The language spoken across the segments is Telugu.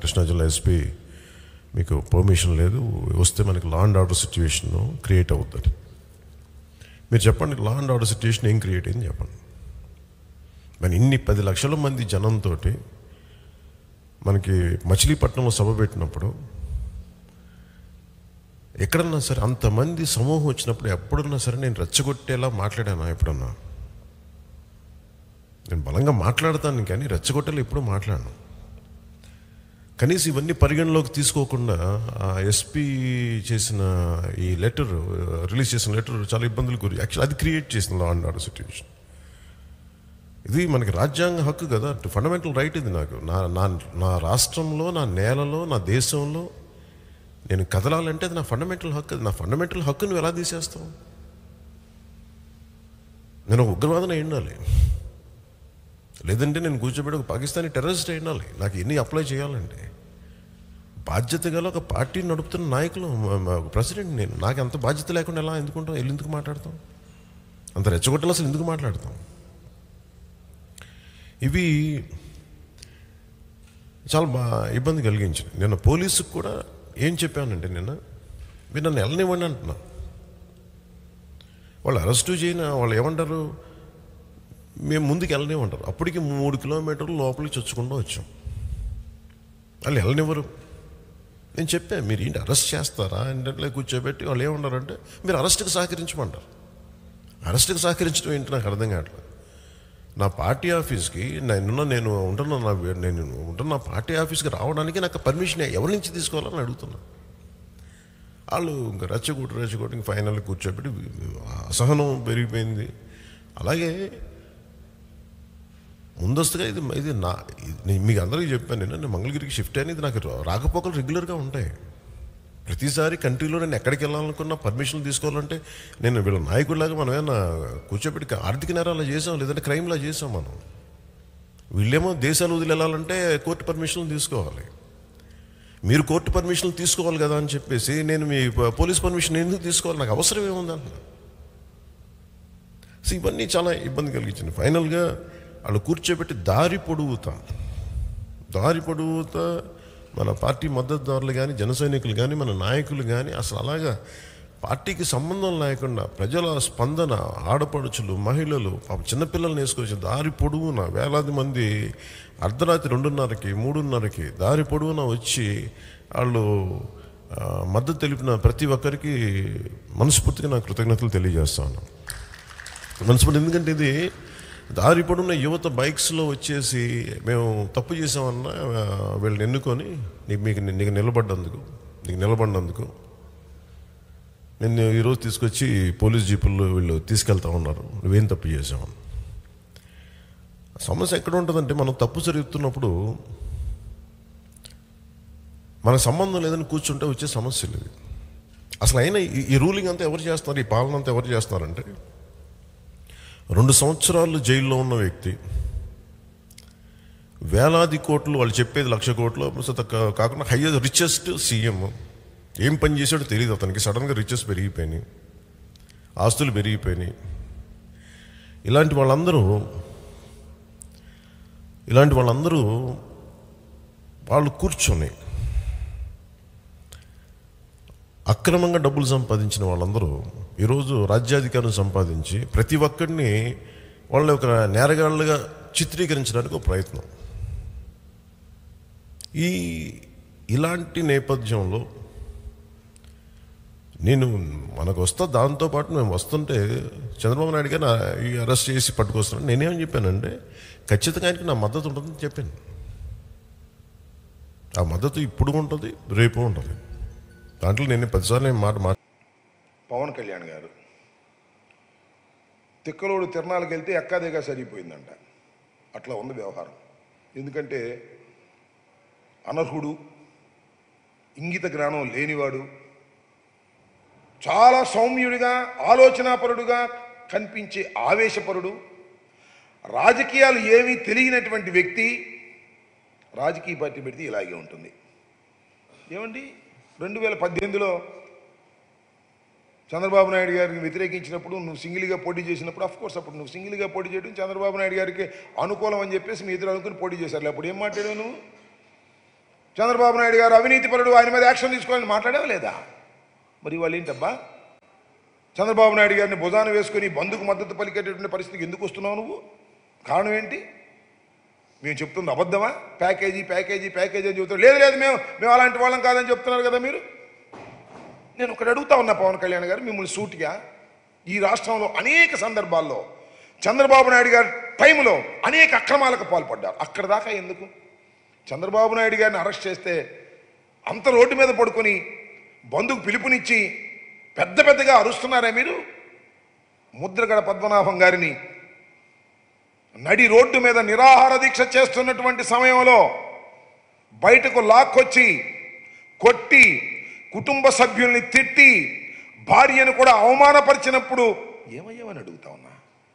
కృష్ణా జిల్లా ఎస్పీ మీకు పర్మిషన్ లేదు వస్తే మనకి law and order situation create అవుతుంది మీరు చెప్పండి లా అండ్ ఆర్డర్ సిచ్యువేషన్ ఏం క్రియేట్ అయింది చెప్పండి మన ఇన్ని పది లక్షల మంది జనంతో మనకి మచిలీపట్నంలో సభ పెట్టినప్పుడు ఎక్కడన్నా సరే అంతమంది సమూహం వచ్చినప్పుడు ఎప్పుడన్నా సరే నేను రెచ్చగొట్టేలా మాట్లాడానా ఎప్పుడన్నా నేను బలంగా మాట్లాడతాను కానీ రెచ్చగొట్టేలా ఎప్పుడు మాట్లాడను కనీసం ఇవన్నీ పరిగణలోకి తీసుకోకుండా ఆ ఎస్పీ చేసిన ఈ లెటర్ రిలీజ్ చేసిన లెటర్ చాలా ఇబ్బందులు గురి యాక్చువల్ అది క్రియేట్ చేసిన లా అండ్ ఆర్డర్ సిచ్యువేషన్ ఇది మనకి రాజ్యాంగ హక్కు కదా ఫండమెంటల్ రైట్ ఇది నాకు నా నా నా రాష్ట్రంలో నా నేలలో నా దేశంలో నేను కదలాలంటే అది నా ఫండమెంటల్ హక్కు అది నా ఫండమెంటల్ హక్కు నువ్వు ఎలా తీసేస్తావు నేను ఒక ఉగ్రవాదన అయి ఉండాలి లేదంటే నేను కూర్చోబెట్టి ఒక పాకిస్తానీ టెర్రరిస్ట్ అయి ఉండాలి నాకు ఎన్ని అప్లై చేయాలంటే బాధ్యత గల ఒక పార్టీ నడుపుతున్న నాయకులు మ- మ- ఒక ప్రెసిడెంట్ నేను నాకు అంత బాధ్యత లేకుండా ఎలా ఎందుకుంటాం వెళ్ళి ఎందుకు మాట్లాడతాం అంత రెచ్చగొట్టలు అసలు ఎందుకు మాట్లాడతాం ఇవి చాలా బా ఇబ్బంది కలిగించింది నిన్న పోలీసుకు కూడా ఏం చెప్పానంటే నిన్న మీరు నన్ను వెళ్ళనివ్వండి అంటున్నా వాళ్ళు అరెస్టు చేయన వాళ్ళు ఏమంటారు మేము ముందుకు వెళ్ళనివ్వంటారు అప్పటికి మూడు కిలోమీటర్లు లోపలికి చొచ్చుకుంటూ వచ్చాం వాళ్ళు వెళ్ళనివ్వరు నేను చెప్పాను మీరు ఏంటి అరెస్ట్ చేస్తారా అంటే కూర్చోబెట్టి వాళ్ళు ఏమన్నారంటే మీరు అరెస్ట్కి సహకరించమంటారు అరెస్ట్కి సహకరించడం ఏంటి నాకు అర్థం కావట్లేదు నా పార్టీ ఆఫీస్కి నేనున్న నేను ఉంటున్న నా వే- నేను ఉంటున్న నా పార్టీ ఆఫీస్కి రావడానికి నాకు పర్మిషన్ ఎవరి నుంచి తీసుకోవాలని అడుగుతున్నా వాళ్ళు ఇంకా రెచ్చగొట్టు రెచ్చగొట్టి ఇంక ఫైనల్ కూర్చోబెట్టి అసహనం పెరిగిపోయింది అలాగే ముందస్తుగా ఇది ఇది నా ఇది నేను మీకు అందరికీ చెప్పాను నేను నేను మంగళగిరికి షిఫ్ట్ అనేది నాకు రా- రాకపోకలు రెగ్యులర్గా ఉంటాయి ప్రతిసారి కంట్రీలో నేను ఎక్కడికి వెళ్ళాలనుకున్నా పర్మిషన్ తీసుకోవాలంటే నేను వీళ్ళ నాయకుడిలాగా మనం ఏమన్నా కూర్చోబెట్టి ఆర్థిక నేరాలు చేసాం లేదంటే క్రైమ్లా చేసాం మనం వీళ్ళేమో దేశాలు వదిలి వెళ్ళాలంటే కోర్టు పర్మిషన్లు తీసుకోవాలి మీరు కోర్టు పర్మిషన్లు తీసుకోవాలి కదా అని చెప్పేసి నేను మీ ప- పోలీస్ పర్మిషన్ ఎందుకు తీసుకోవాలి నాకు అవసరం ఏముంది అంటున్నా సో ఇవన్నీ చాలా ఇబ్బంది కలిగించింది ఫైనల్గా వాళ్ళు కూర్చోబెట్టి దారి పొడుగుతా దారి పొడుగుతా మన పార్టీ మద్దతుదారులు కానీ జన సైనికులు కానీ మన నాయకులు కానీ అసలు అలాగా పార్టీకి సంబంధం లేకుండా ప్రజల స్పందన ఆడపడుచులు మహిళలు పాప చిన్నపిల్లల్ని వేసుకొచ్చి దారి పొడుగున వేలాది మంది అర్ధరాత్రి రెండున్నరకి మూడున్నరకి దారి పొడుగున వచ్చి వాళ్ళు ఆ, మద్దతు తెలిపిన ప్రతి ఒక్కరికి మనస్ఫూర్తిగా నా కృతజ్ఞతలు తెలియజేస్తాను మనస్ఫూర్తి ఎందుకంటే ఇది దారి పొడున్న యువత బైక్స్లో వచ్చేసి మేము తప్పు చేసామన్నా ఆ, వీళ్ళని ఎన్నుకొని నీకు మీకు నీకు నిలబడ్డందుకు నీకు నిలబడినందుకు నేను ఈరోజు తీసుకొచ్చి పోలీస్ జీపుల్లో వీళ్ళు తీసుకెళ్తా ఉన్నారు నువ్వేం తప్పు చేసావు సమస్య ఎక్కడ ఉంటుందంటే మనం తప్పు జరుగుతున్నప్పుడు మనకు సంబంధం లేదని కూర్చుంటే వచ్చే సమస్యలు ఇవి అసలు అయినా ఈ- ఈ రూలింగ్ అంతా ఎవరు చేస్తున్నారు ఈ పాలన అంతా ఎవరు చేస్తున్నారంటే రెండు సంవత్సరాలు జైల్లో ఉన్న వ్యక్తి వేలాది కోట్లు వాళ్ళు చెప్పేది లక్ష కోట్లు సో తక్క- కాకుండా హైయెస్ట్ రిచెస్ట్ సీఎం ఏం పని చేశాడో తెలియదు అతనికి సడన్గా రిచెస్ పెరిగిపోయినాయి ఆస్తులు పెరిగిపోయినాయి ఇలాంటి వాళ్ళందరూ ఇలాంటి వాళ్ళందరూ వాళ్ళు కూర్చొని అక్రమంగా డబ్బులు సంపాదించిన వాళ్ళందరూ ఈరోజు రాజ్యాధికారం సంపాదించి ప్రతి ఒక్కడిని వాళ్ళని ఒక నేరగాళ్ళుగా చిత్రీకరించడానికి ఒక ప్రయత్నం ఈ ఇలాంటి నేపథ్యంలో నేను మనకు వస్తా దాంతోపాటు మేము వస్తుంటే చంద్రబాబు నాయుడు గారు నా- ఈ అరెస్ట్ చేసి పట్టుకొస్తున్నాను నేనేమని చెప్పానంటే ఖచ్చితంగా ఆయనకి నా మద్దతు ఉంటుందని చెప్పాను ఆ మద్దతు ఇప్పుడు ఉంటుంది రేపు ఉంటుంది దాంట్లో నేను పదిసార్లు నేను మాట మాట పవన్ కళ్యాణ్ గారు తిక్కలోడు తిరణాలకు వెళ్తే ఎక్కాదేగా సరిపోయిందంట అట్లా ఉంది వ్యవహారం ఎందుకంటే అనర్హుడు ఇంగిత జ్ఞానం లేనివాడు చాలా సౌమ్యుడిగా ఆలోచనాపరుడుగా కనిపించే ఆవేశపరుడు రాజకీయాలు ఏమీ తెలియనటువంటి వ్యక్తి రాజకీయ పార్టీ పెడితే ఇలాగే ఉంటుంది ఏమండి రెండు వేల పద్దెనిమిదిలో చంద్రబాబు నాయుడు గారికి వ్యతిరేకించినప్పుడు నువ్వు సింగిల్గా పోటీ చేసినప్పుడు అఫ్ కోర్స్ అప్పుడు నువ్వు సింగిల్గా పోటీ చేయడం చంద్రబాబు నాయుడు గారికి అనుకూలం అని చెప్పేసి మీ ఇద్దరు అనుకుని పోటీ చేశారు అప్పుడు ఏం మాట్లాడావు నువ్వు చంద్రబాబు నాయుడు గారు అవినీతి పరుడు ఆయన మీద యాక్షన్ తీసుకోవాలని మాట్లాడేవా లేదా మరి వాళ్ళు ఏంటబ్బా చంద్రబాబు నాయుడు గారిని భుజాన వేసుకొని బంధుకు మద్దతు పలికేటటువంటి పరిస్థితికి ఎందుకు వస్తున్నావు నువ్వు కారణం ఏంటి మేము చెప్తుంది అబద్ధమా ప్యాకేజీ ప్యాకేజీ ప్యాకేజీ అని చెబుతారు లేదు లేదు మేము మేము అలాంటి వాళ్ళం కాదని చెప్తున్నారు కదా మీరు నేను ఒకటి అడుగుతా ఉన్నా పవన్ కళ్యాణ్ గారు మిమ్మల్ని సూటిగా ఈ రాష్ట్రంలో అనేక సందర్భాల్లో చంద్రబాబు నాయుడు గారి టైంలో అనేక అక్రమాలకు పాల్పడ్డారు అక్కడ దాకా ఎందుకు చంద్రబాబు నాయుడు గారిని అరెస్ట్ చేస్తే అంత రోడ్డు మీద పడుకొని బంధుకు పిలుపునిచ్చి పెద్ద పెద్దగా అరుస్తున్నారా మీరు ముద్రగడ పద్మనాభం గారిని నడి రోడ్డు మీద నిరాహార దీక్ష చేస్తున్నటువంటి సమయంలో బయటకు లాక్కొచ్చి కొట్టి కుటుంబ సభ్యుల్ని తిట్టి భార్యను కూడా అవమానపరిచినప్పుడు ఏమయ్యామని అడుగుతా ఉన్నా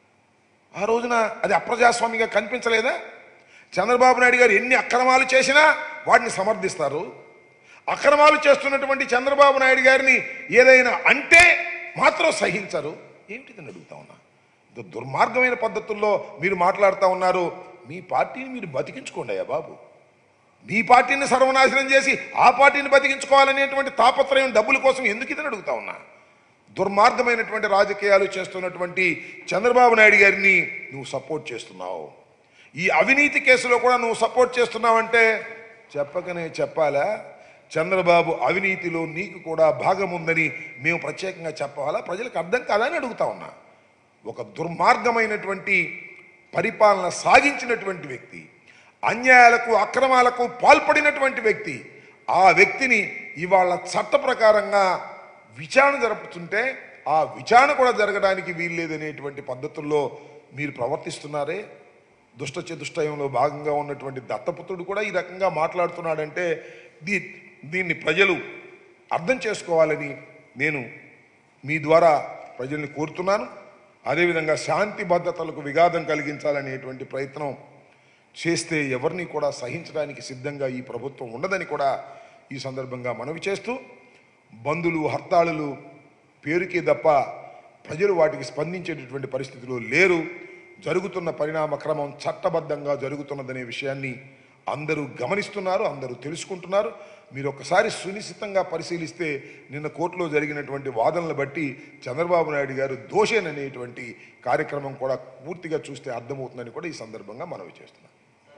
ఆ రోజున అది అప్రజాస్వామిగా కనిపించలేదా చంద్రబాబు నాయుడు గారు ఎన్ని అక్రమాలు చేసినా వాటిని సమర్థిస్తారు అక్రమాలు చేస్తున్నటువంటి చంద్రబాబు నాయుడు గారిని ఏదైనా అంటే మాత్రం సహించరు ఏమిటిదని అడుగుతా ఉన్నా ఇంత దుర్మార్గమైన పద్ధతుల్లో మీరు మాట్లాడుతూ ఉన్నారు మీ పార్టీని మీరు బతికించుకోండి అయ్యా బాబు మీ పార్టీని సర్వనాశనం చేసి ఆ పార్టీని బతికించుకోవాలనేటువంటి తాపత్రయం డబ్బుల కోసం ఎందుకు ఇదని అడుగుతా ఉన్నా దుర్మార్గమైనటువంటి రాజకీయాలు చేస్తున్నటువంటి చంద్రబాబు నాయుడు గారిని నువ్వు సపోర్ట్ చేస్తున్నావు ఈ అవినీతి కేసులో కూడా నువ్వు సపోర్ట్ చేస్తున్నావంటే చెప్పకనే చెప్పాలా చంద్రబాబు అవినీతిలో నీకు కూడా భాగం ఉందని మేము ప్రత్యేకంగా చెప్పాలా ప్రజలకు అర్థం కాదని అడుగుతా ఉన్నా ఒక దుర్మార్గమైనటువంటి పరిపాలన సాగించినటువంటి వ్యక్తి అన్యాయాలకు అక్రమాలకు పాల్పడినటువంటి వ్యక్తి ఆ వ్యక్తిని ఇవాళ చట్ట ప్రకారంగా విచారణ జరుపుతుంటే ఆ విచారణ కూడా జరగడానికి వీల్లేదనేటువంటి పద్ధతుల్లో మీరు ప్రవర్తిస్తున్నారే దుష్ట చతుష్టయంలో భాగంగా ఉన్నటువంటి దత్తపుత్రుడు కూడా ఈ రకంగా మాట్లాడుతున్నాడంటే దీ దీన్ని ప్రజలు అర్థం చేసుకోవాలని నేను మీ ద్వారా ప్రజల్ని కోరుతున్నాను అదేవిధంగా శాంతి భద్రతలకు విఘాతం కలిగించాలనేటువంటి ప్రయత్నం చేస్తే ఎవరిని కూడా సహించడానికి సిద్ధంగా ఈ ప్రభుత్వం ఉండదని కూడా ఈ సందర్భంగా మనవి చేస్తూ బంధులు హర్తాళులు పేరుకే తప్ప ప్రజలు వాటికి స్పందించేటటువంటి పరిస్థితిలో లేరు జరుగుతున్న పరిణామ క్రమం చట్టబద్ధంగా జరుగుతున్నదనే విషయాన్ని అందరూ గమనిస్తున్నారు అందరూ తెలుసుకుంటున్నారు మీరు ఒకసారి సునిశ్చితంగా పరిశీలిస్తే నిన్న కోర్టులో జరిగినటువంటి వాదనలు బట్టి చంద్రబాబు నాయుడు గారు దోషేననేటువంటి కార్యక్రమం కూడా పూర్తిగా చూస్తే అర్థమవుతుందని కూడా ఈ సందర్భంగా మనవి చేస్తున్నాం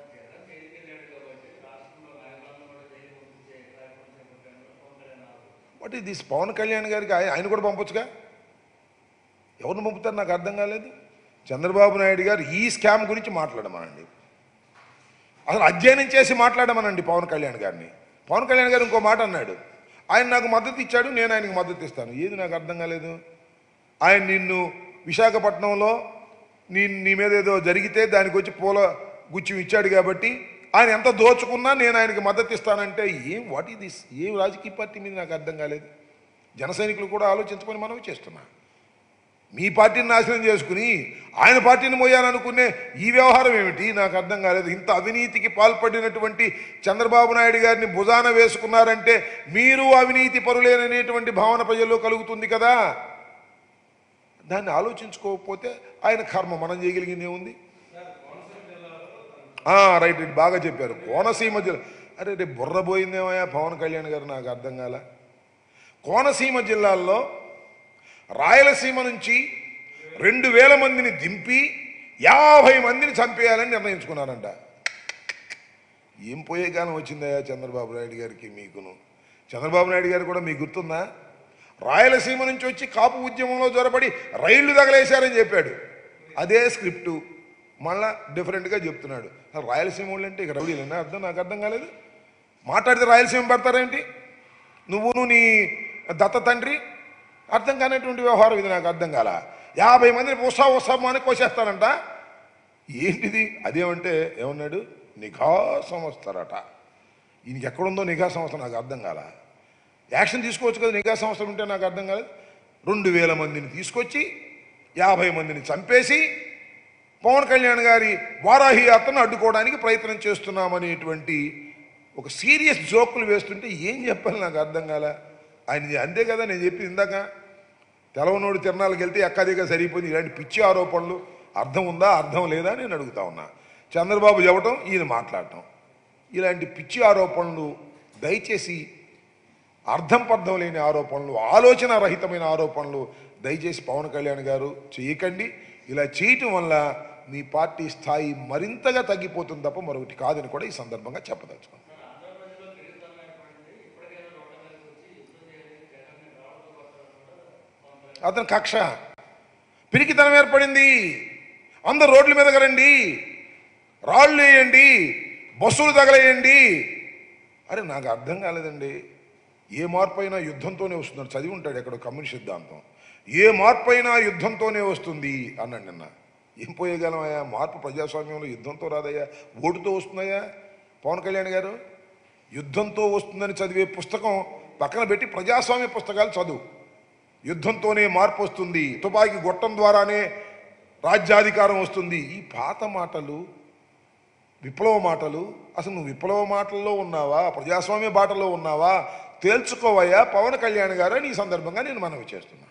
what is this Pawan Kalyan గారికి ఆయన ఆయన కూడా పంపొచ్చుగా ఎవరిని పంపుతారు నాకు అర్థం కాలేదు చంద్రబాబు నాయుడు గారు ఈ స్కామ్ గురించి మాట్లాడమనండి అసలు అధ్యయనం చేసి మాట్లాడమనండి పవన్ కళ్యాణ్ గారిని పవన్ కళ్యాణ్ గారు ఇంకో మాట అన్నాడు ఆయన నాకు మద్దతు ఇచ్చాడు నేను ఆయనకు మద్దతు ఇస్తాను ఏది నాకు అర్థం కాలేదు ఆయన నిన్ను విశాఖపట్నంలో నీ నీ మీద ఏదో జరిగితే దానికి వచ్చి పూల గుచ్చి ఇచ్చాడు కాబట్టి ఆయన ఎంత దోచుకున్నా నేను ఆయనకి మద్దతు ఇస్తానంటే ఏం వాట్ ఈ దిస్ ఏం రాజకీయ పార్టీ మీద నాకు అర్థం కాలేదు జన సైనికులు కూడా ఆలోచించుకొని మనవి చేస్తున్నా మీ పార్టీని నాశనం చేసుకుని ఆయన పార్టీని మోయాలనుకునే ఈ వ్యవహారం ఏమిటి నాకు అర్థం కాలేదు ఇంత అవినీతికి పాల్పడినటువంటి చంద్రబాబు నాయుడు గారిని భుజాన వేసుకున్నారంటే మీరు అవినీతి పరులేననేటువంటి భావన ప్రజల్లో కలుగుతుంది కదా దాన్ని ఆలోచించుకోకపోతే ఆయన కర్మ మనం చేయగలిగింది ఏముంది ఆ, రైట్ రైట్ బాగా చెప్పారు కోనసీమ జిల్లా అరే రేపు బుర్ర పోయిందేమయ్యా పవన్ కళ్యాణ్ గారు నాకు అర్థం కాల కోనసీమ జిల్లాల్లో రాయలసీమ నుంచి రెండు వేల మందిని దింపి యాభై మందిని చంపేయాలని నిర్ణయించుకున్నారంట ఏం పోయే కాలం వచ్చిందయ్యా చంద్రబాబు నాయుడు గారికి మీకును చంద్రబాబు నాయుడు గారు కూడా మీకు గుర్తుందా రాయలసీమ నుంచి వచ్చి కాపు ఉద్యమంలో జ్వరపడి రైళ్లు తగలేశారని చెప్పాడు అదే స్క్రిప్టు మళ్ళా డిఫరెంట్గా చెప్తున్నాడు అసలు రాయలసీమ వాళ్ళు అంటే ఇక రౌడీలేనా అర్థం నాకు అర్థం కాలేదు మాట్లాడితే రాయలసీమ పెడతారేంటి నువ్వు నీ దత్త తండ్రి అర్థం కానటువంటి వ్యవహారం ఇది నాకు అర్థం కాల యాభై మందిని ఉత్సవ ఉత్సవం అని కోసేస్తానంట ఏంటిది అదేమంటే ఏమన్నాడు నిఘా సంస్థరట ఈయనకి ఎక్కడుందో నిఘా సంస్థ నాకు అర్థం కాల యాక్షన్ తీసుకోవచ్చు కదా నిఘా సంస్థలు ఉంటే నాకు అర్థం కాలేదు రెండు వేల మందిని తీసుకొచ్చి యాభై మందిని చంపేసి పవన్ కళ్యాణ్ గారి వారాహి యాత్రను అడ్డుకోవడానికి ప్రయత్నం చేస్తున్నామనేటువంటి ఒక సీరియస్ జోకులు వేస్తుంటే ఏం చెప్పాలి నాకు అర్థం కాల ఆయన అంతే కదా నేను చెప్పింది ఇందాక తెలవనోడు తిరణాలకు వెళ్తే ఎక్కదిగా సరిపోయింది ఇలాంటి పిచ్చి ఆరోపణలు అర్థం ఉందా అర్థం లేదా నేను అడుగుతా ఉన్నా చంద్రబాబు చెప్పటం ఈయన మాట్లాడటం ఇలాంటి పిచ్చి ఆరోపణలు దయచేసి అర్థం పర్థం లేని ఆరోపణలు ఆలోచన రహితమైన ఆరోపణలు దయచేసి పవన్ కళ్యాణ్ గారు చేయకండి ఇలా చేయటం వల్ల మీ పార్టీ స్థాయి మరింతగా తగ్గిపోతుంది తప్ప మరొకటి కాదని కూడా ఈ సందర్భంగా చెప్పదలుచుకున్నాను అతని కక్ష పిరికితనం ఏర్పడింది అందరు రోడ్ల మీదకి రండి రాళ్ళు వేయండి బస్సులు తగలేయండి అరే నాకు అర్థం కాలేదండి ఏ మార్పు అయినా యుద్ధంతోనే వస్తుంది చదివి ఉంటాడు ఎక్కడ కమ్యూనిస్ట్ సిద్ధాంతం ఏ మార్పు అయినా యుద్ధంతోనే వస్తుంది అన్నాడు నిన్న ఏం పోయేగలమయ్యా మార్పు ప్రజాస్వామ్యంలో యుద్ధంతో రాదయ్యా ఓటుతో వస్తుందయ్యా పవన్ కళ్యాణ్ గారు యుద్ధంతో వస్తుందని చదివే పుస్తకం పక్కన పెట్టి ప్రజాస్వామ్య పుస్తకాలు చదువు యుద్ధంతోనే మార్పు వస్తుంది తుపాకీ గొట్టం ద్వారానే రాజ్యాధికారం వస్తుంది ఈ పాత మాటలు విప్లవ మాటలు అసలు నువ్వు విప్లవ మాటల్లో ఉన్నావా ప్రజాస్వామ్య బాటలో ఉన్నావా తేల్చుకోవయ్యా పవన్ కళ్యాణ్ గారు అని ఈ సందర్భంగా నేను మనవి చేస్తున్నా